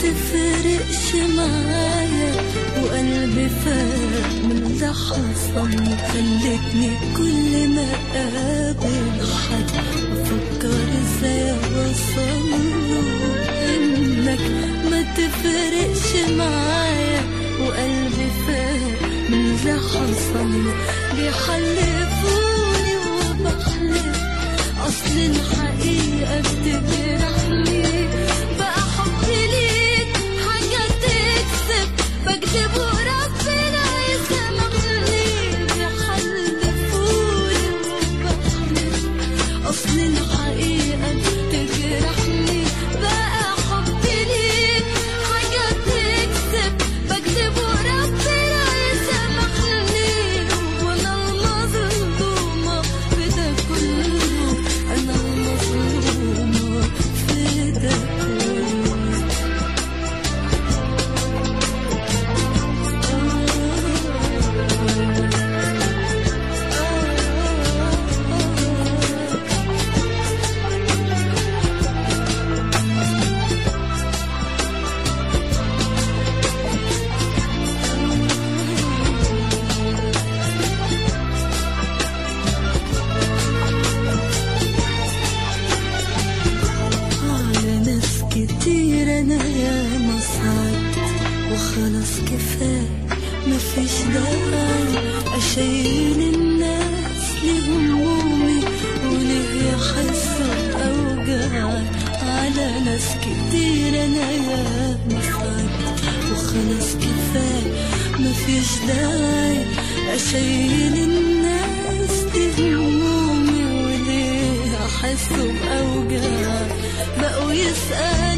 تفرقش معايا وقلبي فاق من اللي حصل خلتني كل ما اقابل حد افكر ازاي اوصل له انك ما تفرقش معايا وقلبي فاق من اللي حصل بيحلفوني وبحلف اصل الحقيقه بتجرحني بقى حبي ليك حاجه تكسب بكذب وربنا يسامحني بيحلفوني وبحلف اصل الحقيقه بتجرحني بقى حبي ليك حاجه تكسب بكذب وربنا يسامحني وانا المظلومه في ده كله انا المظلومه في ده كله على ناس كتير انا يا صعبت وخلاص كفايه مفيش داعي اشيل الناس لهمومي وليه يحسوا باوجاعي على ناس كتير انا يا صعبت وخلاص كفايه مفيش داعي اشيل الناس لهمومي وليه احسوا باوجاعي بقوا يسألوا